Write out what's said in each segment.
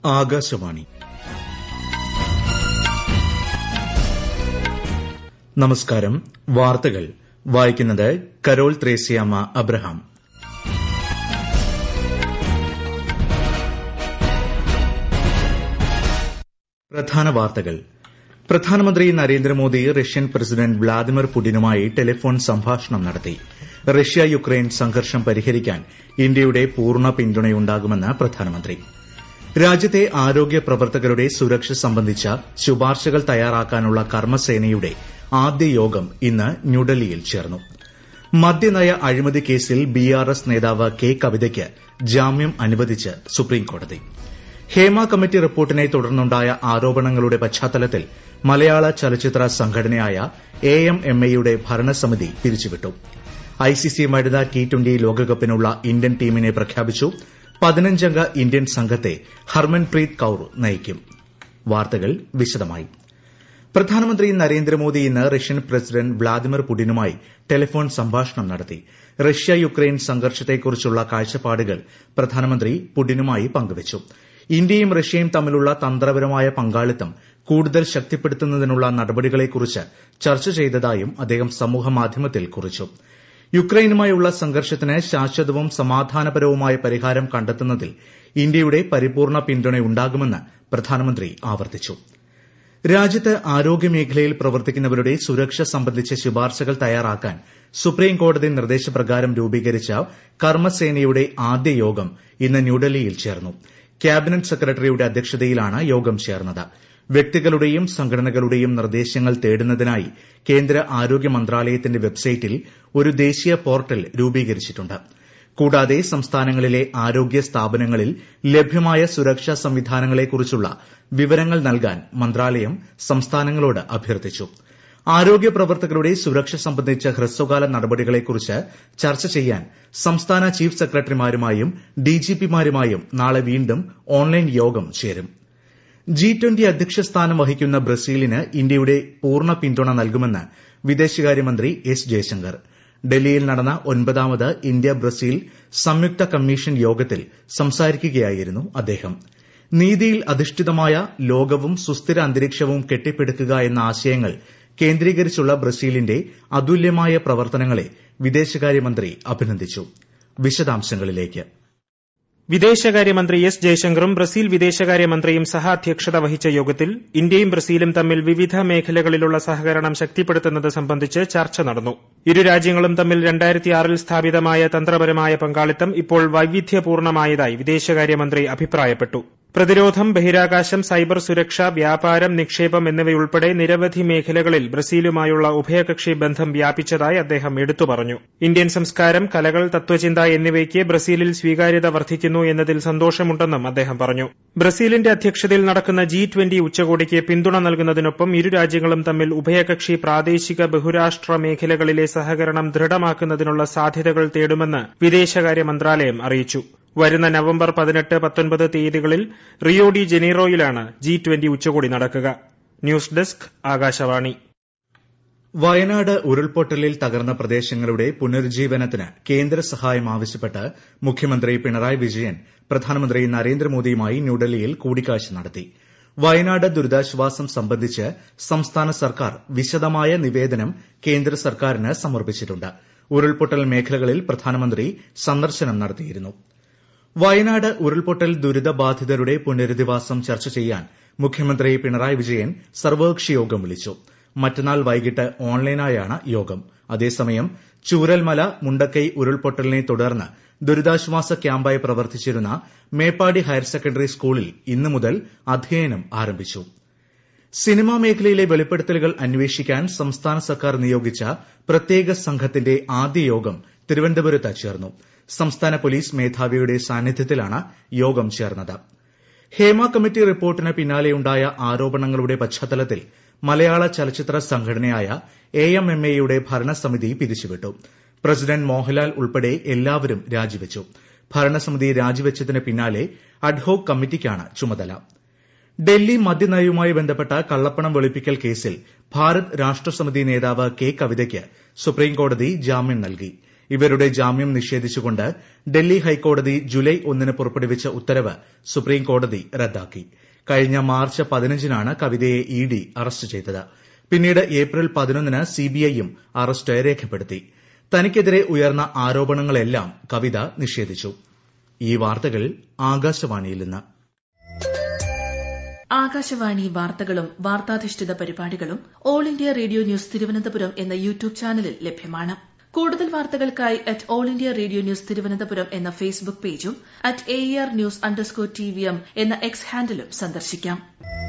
ആകാശവാണി നമസ്കാരം വാർത്തകൾ വായിക്കുന്നത് കരോൾ ത്രേസ്യാമ്മ അബ്രഹാം പ്രധാന വാർത്തകൾ പ്രധാനമന്ത്രി നരേന്ദ്രമോദി റഷ്യൻ പ്രസിഡന്റ് വ്ളാദിമിർ പുടിനുമായി ടെലിഫോൺ സംഭാഷണം നടത്തി റഷ്യ യുക്രൈൻ സംഘർഷം പരിഹരിക്കാൻ ഇന്ത്യയുടെ പൂർണ്ണ പിന്തുണയുണ്ടാകുമെന്ന് പ്രധാനമന്ത്രി രാജ്യത്തെ ആരോഗ്യ പ്രവർത്തകരുടെ സുരക്ഷ സംബന്ധിച്ച ശുപാർശകൾ തയ്യാറാക്കാനുള്ള കർമ്മസേനയുടെ ആദ്യ യോഗം ഇന്ന് ന്യൂഡൽഹിയിൽ ചേർന്നു മദ്യനയ അഴിമതി കേസിൽ ബിആർഎസ് നേതാവ് കെ കവിതയ്ക്ക് ജാമ്യം അനുവദിച്ച് സുപ്രീംകോടതി ഹേമ കമ്മിറ്റി റിപ്പോർട്ടിനെ തുടർന്നുണ്ടായ ആരോപണങ്ങളുടെ പശ്ചാത്തലത്തിൽ മലയാള ചലച്ചിത്ര സംഘടനയായ എ എം എം എയുടെ ഭരണസമിതി പിരിച്ചുവിട്ടു ഐസിസി വനിതാ ടി ട്വന്റി ലോകകപ്പിനുള്ള ഇന്ത്യൻ ടീമിനെ പ്രഖ്യാപിച്ചു പതിനഞ്ചംഗ ഇന്ത്യൻ സംഘത്തെ ഹർമൻപ്രീത് കൌർ നയിക്കും വാർത്തകൾ വിശദമായി പ്രധാനമന്ത്രി നരേന്ദ്രമോദി ഇന്ന് റഷ്യൻ പ്രസിഡന്റ് വ്ളാദിമിർ പുടിനുമായി ടെലിഫോൺ സംഭാഷണം നടത്തി റഷ്യ യുക്രൈൻ സംഘർഷത്തെക്കുറിച്ചുള്ള കാഴ്ചപ്പാടുകൾ പ്രധാനമന്ത്രി പുടിനുമായി പങ്കുവച്ചു ഇന്ത്യയും റഷ്യയും തമ്മിലുള്ള തന്ത്രപരമായ പങ്കാളിത്തം കൂടുതൽ ശക്തിപ്പെടുത്തുന്നതിനുള്ള നടപടികളെക്കുറിച്ച് ചർച്ച ചെയ്തതായും അദ്ദേഹം സമൂഹമാധ്യമത്തിൽ കുറിച്ചു യുക്രൈനുമായുള്ള സംഘർഷത്തിന് ശാശ്വതവും സമാധാനപരവുമായ പരിഹാരം കണ്ടെത്തുന്നതിൽ ഇന്ത്യയുടെ പരിപൂർണ്ണ പിന്തുണയുണ്ടാകുമെന്ന് പ്രധാനമന്ത്രി ആവർത്തിച്ചു രാജ്യത്ത് ആരോഗ്യമേഖലയിൽ പ്രവർത്തിക്കുന്നവരുടെ സുരക്ഷ സംബന്ധിച്ച ശുപാർശകൾ തയ്യാറാക്കാൻ സുപ്രീംകോടതി നിർദ്ദേശപ്രകാരം രൂപീകരിച്ച കർമ്മസേനയുടെ ആദ്യ യോഗം ഇന്ന് ന്യൂഡൽഹിയിൽ ചേർന്നു ക്യാബിനറ്റ് സെക്രട്ടറിയുടെ അധ്യക്ഷതയിലാണ് യോഗം ചേർന്നത് വ്യക്തികളുടെയും സംഘടനകളുടെയും നിർദ്ദേശങ്ങൾ തേടുന്നതിനായി കേന്ദ്ര ആരോഗ്യ മന്ത്രാലയത്തിന്റെ വെബ്സൈറ്റിൽ ഒരു ദേശീയ പോർട്ടൽ രൂപീകരിച്ചിട്ടുണ്ട് കൂടാതെ സംസ്ഥാനങ്ങളിലെ ആരോഗ്യ സ്ഥാപനങ്ങളിൽ ലഭ്യമായ സുരക്ഷാ സംവിധാനങ്ങളെക്കുറിച്ചുള്ള വിവരങ്ങൾ നൽകാൻ മന്ത്രാലയം സംസ്ഥാനങ്ങളോട് അഭ്യർത്ഥിച്ചു ആരോഗ്യ പ്രവർത്തകരുടെ സുരക്ഷ സംബന്ധിച്ച ഹ്രസ്വകാല നടപടികളെക്കുറിച്ച് ചർച്ച ചെയ്യാൻ സംസ്ഥാന ചീഫ് സെക്രട്ടറിമാരുമായും ഡിജിപിമാരുമായും നാളെ വീണ്ടും ഓൺലൈൻ യോഗം ചേരും ജി ട്വന്റി അധ്യക്ഷ സ്ഥാനം വഹിക്കുന്ന ബ്രസീലിന് ഇന്ത്യയുടെ പൂർണ്ണ പിന്തുണ നൽകുമെന്ന് വിദേശകാര്യമന്ത്രി എസ് ജയശങ്കർ ഡൽഹിയിൽ നടന്ന ഒൻപതാമത് ഇന്ത്യ ബ്രസീൽ സംയുക്ത കമ്മീഷൻ യോഗത്തിൽ സംസാരിക്കുകയായിരുന്നു അദ്ദേഹം നീതിയിൽ അധിഷ്ഠിതമായ ലോകവും സുസ്ഥിര അന്തരീക്ഷവും കെട്ടിപ്പടുക്കുക എന്ന ആശയങ്ങൾ കേന്ദ്രീകരിച്ചുള്ള ബ്രസീലിന്റെ അതുല്യമായ പ്രവർത്തനങ്ങളെ വിദേശകാര്യമന്ത്രി അഭിനന്ദിച്ചു വിശദാംശങ്ങളിലേക്ക് വിദേശകാര്യമന്ത്രി എസ് ജയശങ്കറും ബ്രസീൽ വിദേശകാര്യമന്ത്രിയും സഹാധ്യക്ഷത വഹിച്ച യോഗത്തിൽ ഇന്ത്യയും ബ്രസീലും തമ്മിൽ വിവിധ മേഖലകളിലുള്ള സഹകരണം ശക്തിപ്പെടുത്തുന്നത് സംബന്ധിച്ച് ചർച്ച നടന്നു ഇരു രാജ്യങ്ങളും തമ്മിൽ രണ്ടായിരത്തിയാറിൽ സ്ഥാപിതമായ തന്ത്രപരമായ പങ്കാളിത്തം ഇപ്പോൾ വൈവിധ്യപൂർണ്ണമായതായി വിദേശകാര്യമന്ത്രി അഭിപ്രായപ്പെട്ടു പ്രതിരോധം ബഹിരാകാശം സൈബർ സുരക്ഷ വ്യാപാരം നിക്ഷേപം എന്നിവയുൾപ്പെടെ നിരവധി മേഖലകളിൽ ബ്രസീലുമായുള്ള ഉഭയകക്ഷി ബന്ധം വ്യാപിച്ചതായി അദ്ദേഹം എടുത്തു പറഞ്ഞു ഇന്ത്യൻ സംസ്കാരം കലകൾ തത്വചിന്ത എന്നിവയ്ക്ക് ബ്രസീലിൽ സ്വീകാര്യത വർദ്ധിക്കുന്നു എന്നതിൽ സന്തോഷമുണ്ടെന്നും അദ്ദേഹം പറഞ്ഞു ബ്രസീലിന്റെ അധ്യക്ഷതയിൽ നടക്കുന്ന ജി ട്വന്റി ഉച്ചകോടിക്ക് പിന്തുണ നൽകുന്നതിനൊപ്പം ഇരു രാജ്യങ്ങളും തമ്മിൽ ഉഭയകക്ഷി പ്രാദേശിക ബഹുരാഷ്ട്ര മേഖലകളിലെ സഹകരണം ദൃഢമാക്കുന്നതിനുള്ള സാധ്യതകൾ തേടുമെന്ന് വിദേശകാര്യ മന്ത്രാലയം അറിയിച്ചു വരുന്ന നവംബർ പതിനെട്ട് പത്തൊൻപത് തീയതികളിൽ റിയോ ഡി ജനീറോയിലാണ് ജി ട്വന്റി ഉച്ചകോടി നടക്കുക ന്യൂസ് ഡെസ്ക് ആകാശവാണി വയനാട് ഉരുൾപൊട്ടലിൽ തകർന്ന പ്രദേശങ്ങളുടെ പുനരുജ്ജീവനത്തിന് കേന്ദ്ര സഹായം ആവശ്യപ്പെട്ട് മുഖ്യമന്ത്രി പിണറായി വിജയൻ പ്രധാനമന്ത്രി നരേന്ദ്രമോദിയുമായി ന്യൂഡൽഹിയിൽ കൂടിക്കാഴ്ച നടത്തി വയനാട് ദുരിതാശ്വാസം സംബന്ധിച്ച് സംസ്ഥാന സർക്കാർ വിശദമായ നിവേദനം കേന്ദ്ര സർക്കാരിന് സമർപ്പിച്ചിട്ടുണ്ട് ഉരുൾപൊട്ടൽ മേഖലകളിൽ പ്രധാനമന്ത്രി സന്ദർശനം നടത്തിയിരുന്നു വയനാട് ഉരുൾപൊട്ടൽ ദുരിതബാധിതരുടെ പുനരധിവാസം ചർച്ച ചെയ്യാൻ മുഖ്യമന്ത്രി പിണറായി വിജയൻ സർവകക്ഷി യോഗം വിളിച്ചു മറ്റന്നാൾ വൈകിട്ട് ഓൺലൈനായാണ് യോഗം അതേസമയം ചൂരൽമല മുണ്ടക്കൈ ഉരുൾപൊട്ടലിനെ തുടർന്ന് ദുരിതാശ്വാസ ക്യാമ്പായി പ്രവർത്തിച്ചിരുന്ന മേപ്പാടി ഹയർ സെക്കൻഡറി സ്കൂളിൽ ഇന്നു മുതൽ അധ്യയനം ആരംഭിച്ചു സിനിമാ മേഖലയിലെ വെളിപ്പെടുത്തലുകൾ അന്വേഷിക്കാൻ സംസ്ഥാന സർക്കാർ നിയോഗിച്ച പ്രത്യേക സംഘത്തിന്റെ ആദ്യ യോഗം തിരുവനന്തപുരത്ത് ചേർന്നു സംസ്ഥാന പോലീസ് മേധാവിയുടെ സാന്നിധ്യത്തിലാണ് യോഗം ചേർന്നത് ഹേമ കമ്മിറ്റി റിപ്പോർട്ടിന് പിന്നാലെയുണ്ടായ ആരോപണങ്ങളുടെ പശ്ചാത്തലത്തിൽ മലയാള ചലച്ചിത്ര സംഘടനയായ എ എം എം എയുടെ ഭരണസമിതി പിരിച്ചുവിട്ടു പ്രസിഡന്റ് മോഹൻലാൽ ഉൾപ്പെടെ എല്ലാവരും രാജിവച്ചു ഭരണസമിതി രാജിവച്ചതിന് പിന്നാലെ അഡ്ഹോക് കമ്മിറ്റിക്കാണ് ചുമതല ഡൽഹി മദ്യനയവുമായി ബന്ധപ്പെട്ട കള്ളപ്പണം വെളുപ്പിക്കൽ കേസിൽ ഭാരത് രാഷ്ട്രസമിതി നേതാവ് കെ കവിതയ്ക്ക് സുപ്രീംകോടതി ജാമ്യം നൽകി ഇവരുടെ ജാമ്യം നിഷേധിച്ചുകൊണ്ട് ഡൽഹി ഹൈക്കോടതി ജൂലൈ ഒന്നിന് പുറപ്പെടുവിച്ച ഉത്തരവ് സുപ്രീംകോടതി റദ്ദാക്കി കഴിഞ്ഞ മാർച്ച് പതിനഞ്ചിനാണ് കവിതയെ ഇ ഡി അറസ്റ്റ് ചെയ്തത് പിന്നീട് ഏപ്രിൽ പതിനൊന്നിന് സിബിഐയും അറസ്റ്റ് രേഖപ്പെടുത്തി തനിക്കെതിരെ ഉയർന്ന ആരോപണങ്ങളെല്ലാം കവിത നിഷേധിച്ചു ഈ വാർത്തകൾ ആകാശവാണിയിൽ നിന്ന് ആകാശവാണി വാർത്തകളും വാർത്താധിഷ്ഠിത പരിപാടികളും All India Radio News Thiruvananthapuram എന്ന യൂട്യൂബ് ചാനലിൽ ലഭ്യമാണ് കൂടുതൽ വാർത്തകൾക്കായി at All India Radio News Thiruvananthapuram എന്ന ഫേസ്ബുക്ക് പേജും at A R news underscore T V M എന്ന എക്സ് ഹാൻഡിലും സന്ദർശിക്കാം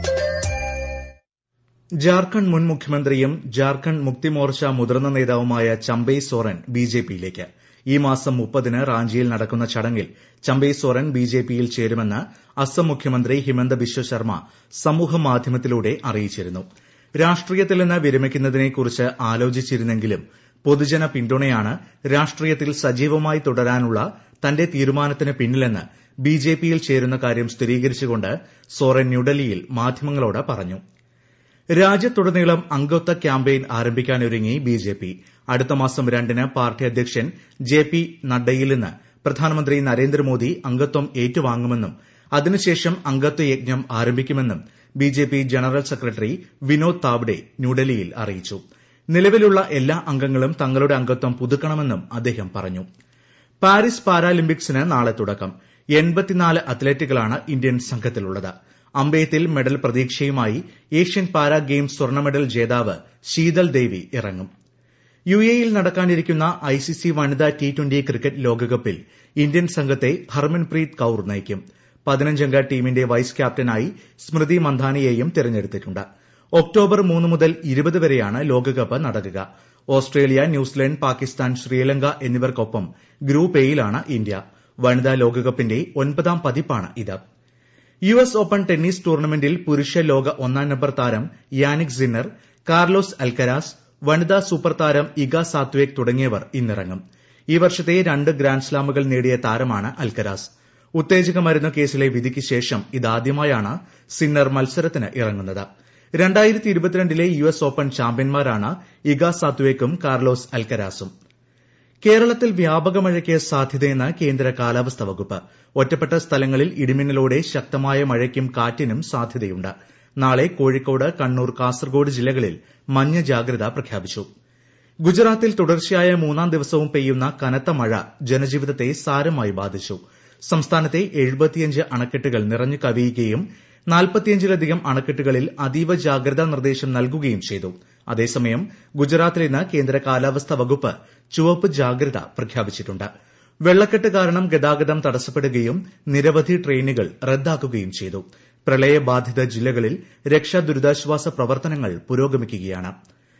ജാർഖണ്ഡ് മുൻ മുഖ്യമന്ത്രിയും ജാർഖണ്ഡ് മുക്തി മോർച്ച മുതിർന്ന നേതാവുമായ ചമ്പൈ സോറൻ ബിജെപിയിലേക്ക് ഈ മാസം മുപ്പതിന് റാഞ്ചിയിൽ നടക്കുന്ന ചടങ്ങിൽ ചമ്പൈ സോറൻ ബിജെപിയിൽ ചേരുമെന്ന് അസം മുഖ്യമന്ത്രി ഹിമന്ത ബിശ്വ ശർമ്മ സമൂഹമാധ്യമത്തിലൂടെ അറിയിച്ചിരുന്നു രാഷ്ട്രീയത്തിൽ നിന്ന് വിരമിക്കുന്നതിനെക്കുറിച്ച് ആലോചിച്ചിരുന്നെങ്കിലും പൊതുജന പിന്തുണയാണ് രാഷ്ട്രീയത്തിൽ സജീവമായി തുടരാനുള്ള തന്റെ തീരുമാനത്തിന് പിന്നിലെന്ന് ബിജെപിയിൽ ചേരുന്ന കാര്യം സ്ഥിരീകരിച്ചുകൊണ്ട് സോറൻ ന്യൂഡൽഹിയിൽ മാധ്യമങ്ങളോട് പറഞ്ഞു രാജ്യത്തുടനീളം അംഗത്വ ക്യാമ്പയിൻ ആരംഭിക്കാനൊരുങ്ങി ബിജെപി അടുത്ത മാസം രണ്ടിന് പാർട്ടി അധ്യക്ഷൻ ജെ പി നഡ്ഡയിൽ നിന്ന് പ്രധാനമന്ത്രി നരേന്ദ്രമോദി അംഗത്വം ഏറ്റുവാങ്ങുമെന്നും അതിനുശേഷം അംഗത്വ യജ്ഞം ആരംഭിക്കുമെന്നും BJP general secretary Vinod Tawde ന്യൂഡൽഹിയിൽ അറിയിച്ചു നിലവിലുള്ള എല്ലാ അംഗങ്ങളും തങ്ങളുടെ അംഗത്വം പുതുക്കണമെന്നും അദ്ദേഹം പറഞ്ഞു പാരീസ് പാരാലിമ്പിക്സിന് നാളെ തുടക്കം എൺപത്തിനാല് അത്ലറ്റുകളാണ് ഇന്ത്യൻ സംഘത്തിലുള്ളത് അമ്പെയ്ത്തിൽ മെഡൽ പ്രതീക്ഷയുമായി ഏഷ്യൻ പാരാ ഗെയിംസ് സ്വർണ്ണ മെഡൽ ജേതാവ് ശീതൽ ദേവി ഇറങ്ങും യു എയിൽ നടക്കാനിരിക്കുന്ന ഐസിസി വനിതാ ടി ട്വന്റി ക്രിക്കറ്റ് ലോകകപ്പിൽ ഇന്ത്യൻ സംഘത്തെ ഹർമൻപ്രീത് കൌർ നയിക്കും പതിനഞ്ചംഗ ടീമിന്റെ വൈസ് ക്യാപ്റ്റനായി സ്മൃതി മന്ധാനയെയും തിരഞ്ഞെടുത്തിട്ടുണ്ട് ഒക്ടോബർ മൂന്ന് മുതൽ ഇരുപത് വരെയാണ് ലോകകപ്പ് നടക്കുക ഓസ്ട്രേലിയ ന്യൂസിലൻഡ് പാകിസ്ഥാൻ ശ്രീലങ്ക എന്നിവർക്കൊപ്പം ഗ്രൂപ്പ് എയിലാണ് ഇന്ത്യ വനിതാ ലോകകപ്പിന്റെ ഒൻപതാം പതിപ്പാണ് ഇത് യു എസ് ഓപ്പൺ ടെന്നീസ് ടൂർണമെന്റിൽ പുരുഷ ലോക ഒന്നാം നമ്പർ താരം യാനിക് സിന്നർ കാർലോസ് അൽക്കരാസ് വനിതാ സൂപ്പർ താരം ഇഗ സാത്വേക് തുടങ്ങിയവർ ഇന്നിറങ്ങും ഈ വർഷത്തെ രണ്ട് ഗ്രാൻഡ്സ്ലാമുകൾ നേടിയ താരമാണ് അൽക്കരാസ് ഉത്തേജക മരുന്ന് കേസിലെ വിധിക്ക് ശേഷം ഇതാദ്യമായാണ് സിന്നർ മത്സരത്തിന് ഇറങ്ങുന്നത് രണ്ടായിരത്തി ഇരുപത്തിരണ്ടിലെ യു എസ് ഓപ്പൺ ചാമ്പ്യന്മാരാണ് ഇഗ സാത്വേക്കും കാർലോസ് അൽക്കരാസും കേരളത്തിൽ വ്യാപക മഴയ്ക്ക് സാധ്യതയെന്ന് കേന്ദ്ര കാലാവസ്ഥാ വകുപ്പ് ഒറ്റപ്പെട്ട സ്ഥലങ്ങളിൽ ഇടിമിന്നലോടെ ശക്തമായ മഴയ്ക്കും കാറ്റിനും സാധ്യതയുണ്ട് നാളെ കോഴിക്കോട് കണ്ണൂർ കാസർഗോഡ് ജില്ലകളിൽ മഞ്ഞ ജാഗ്രത പ്രഖ്യാപിച്ചു ഗുജറാത്തിൽ തുടർച്ചയായ മൂന്നാം ദിവസവും പെയ്യുന്ന കനത്ത മഴ ജനജീവിതത്തെ സാരമായി ബാധിച്ചു സംസ്ഥാനത്തെ എഴുപത്തിയഞ്ച് അണക്കെട്ടുകൾ നിറഞ്ഞു കവിയുകയും നാൽപ്പത്തിയഞ്ചിലധികം അണക്കെട്ടുകളിൽ അതീവ ജാഗ്രതാ നിർദ്ദേശം നൽകുകയും ചെയ്തു അതേസമയം ഗുജറാത്തിൽ ഇന്ന് കേന്ദ്ര കാലാവസ്ഥാ വകുപ്പ് ചുവപ്പ് ജാഗ്രത പ്രഖ്യാപിച്ചിട്ടുണ്ട് വെള്ളക്കെട്ട് കാരണം ഗതാഗതം തടസ്സപ്പെടുകയും നിരവധി ട്രെയിനുകൾ റദ്ദാക്കുകയും ചെയ്തു പ്രളയബാധിത ജില്ലകളിൽ രക്ഷാ ദുരിതാശ്വാസ പ്രവർത്തനങ്ങൾ പുരോഗമിക്കുകയാണ്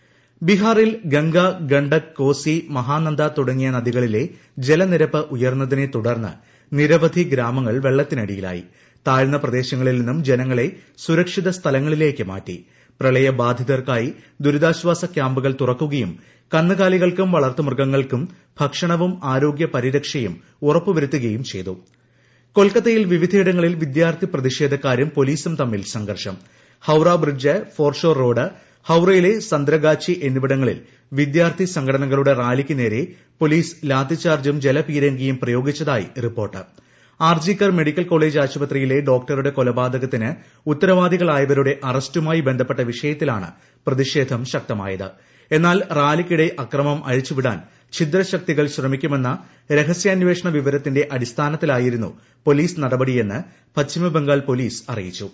ബീഹാറിൽ ഗംഗ ഗണ്ഡക് കോസി മഹാനന്ദ തുടങ്ങിയ നദികളിലെ ജലനിരപ്പ് ഉയർന്നതിനെ തുടർന്ന് നിരവധി ഗ്രാമങ്ങൾ വെള്ളത്തിനടിയിലായി താഴ്ന്ന പ്രദേശങ്ങളിൽ നിന്നും ജനങ്ങളെ സുരക്ഷിത സ്ഥലങ്ങളിലേക്ക് മാറ്റി പ്രളയബാധിതർക്കായി ദുരിതാശ്വാസ ക്യാമ്പുകൾ തുറക്കുകയും കന്നുകാലികൾക്കും വളർത്തുമൃഗങ്ങൾക്കും ഭക്ഷണവും ആരോഗ്യ പരിരക്ഷയും ഉറപ്പുവരുത്തുകയും ചെയ്തു കൊൽക്കത്തയിൽ വിവിധയിടങ്ങളിൽ വിദ്യാർത്ഥി പ്രതിഷേധക്കാരും പോലീസും തമ്മിൽ സംഘർഷം ഹൌറ ബ്രിഡ്ജ് ഫോർഷോർ റോഡ് ഹൌറയിലെ സന്ത്രഗാച്ചി എന്നിവിടങ്ങളിൽ വിദ്യാർത്ഥി സംഘടനകളുടെ റാലിക്ക് നേരെ പോലീസ് ലാത്തിചാർജും ജലപീരങ്കിയും പ്രയോഗിച്ചതായി റിപ്പോർട്ട് ആർജിക്കർ മെഡിക്കൽ കോളേജ് ആശുപത്രിയിലെ ഡോക്ടറുടെ കൊലപാതകത്തിന് ഉത്തരവാദികളായവരുടെ അറസ്റ്റുമായി ബന്ധപ്പെട്ട വിഷയത്തിലാണ് പ്രതിഷേധം ശക്തമായത് എന്നാൽ റാലിക്കിടെ അക്രമം അഴിച്ചുവിടാൻ ഛിദ്രശക്തികൾ ശ്രമിക്കുമെന്ന രഹസ്യാന്വേഷണ വിവരത്തിന്റെ അടിസ്ഥാനത്തിലായിരുന്നു പോലീസ് നടപടിയെന്ന് പശ്ചിമബംഗാൾ പോലീസ് അറിയിച്ചു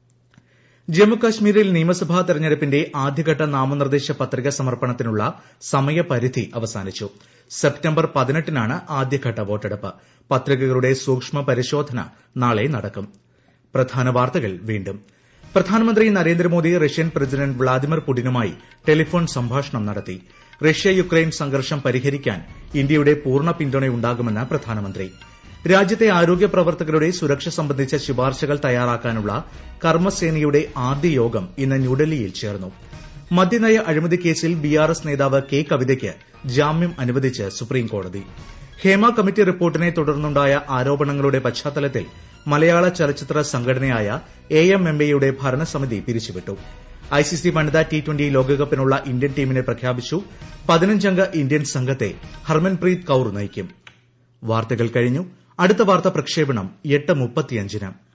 ജമ്മുകശ്മീരിൽ നിയമസഭാ തെരഞ്ഞെടുപ്പിന്റെ ആദ്യഘട്ട നാമനിർദ്ദേശ പത്രിക സമർപ്പണത്തിനുള്ള സമയപരിധി അവസാനിച്ചു സെപ്റ്റംബർ പതിനെട്ടിനാണ് ആദ്യഘട്ട വോട്ടെടുപ്പ് പത്രികകളുടെ സൂക്ഷ്മ പരിശോധന നാളെ നടക്കും പ്രധാന വാർത്തകൾ വീണ്ടും പ്രധാനമന്ത്രി നരേന്ദ്രമോദി റഷ്യൻ പ്രസിഡന്റ് വ്ളാദിമിർ പുടിനുമായി ടെലിഫോൺ സംഭാഷണം നടത്തി റഷ്യ യുക്രൈൻ സംഘർഷം പരിഹരിക്കാൻ ഇന്ത്യയുടെ പൂർണ്ണ പിന്തുണയുണ്ടാകുമെന്ന് പ്രധാനമന്ത്രി രാജ്യത്തെ ആരോഗ്യ പ്രവർത്തകരുടെ സുരക്ഷ സംബന്ധിച്ച ശുപാർശകൾ തയ്യാറാക്കാനുള്ള കർമ്മസേനയുടെ ആദ്യ യോഗം ഇന്ന് ന്യൂഡൽഹിയിൽ ചേർന്നു മദ്യനയ അഴിമതി കേസിൽ ബിആർഎസ് നേതാവ് കെ കവിതയ്ക്ക് ജാമ്യം അനുവദിച്ച് സുപ്രീംകോടതി ഹേമ കമ്മിറ്റി റിപ്പോർട്ടിനെ തുടർന്നുണ്ടായ ആരോപണങ്ങളുടെ പശ്ചാത്തലത്തിൽ മലയാള ചലച്ചിത്ര സംഘടനയായ എ എം എം എയുടെ ഭരണസമിതി പിരിച്ചുവിട്ടു ഐസിസി വനിതാ ടി ട്വന്റി ലോകകപ്പിനുള്ള ഇന്ത്യൻ ടീമിനെ പ്രഖ്യാപിച്ചു പതിനഞ്ചംഗ ഇന്ത്യൻ സംഘത്തെ ഹർമൻപ്രീത് കൌർ നയിക്കും വാർത്തകൾ കഴിഞ്ഞു അടുത്ത വാർത്താ പ്രക്ഷേപണം എട്ട് മുപ്പത്തിയഞ്ചിന്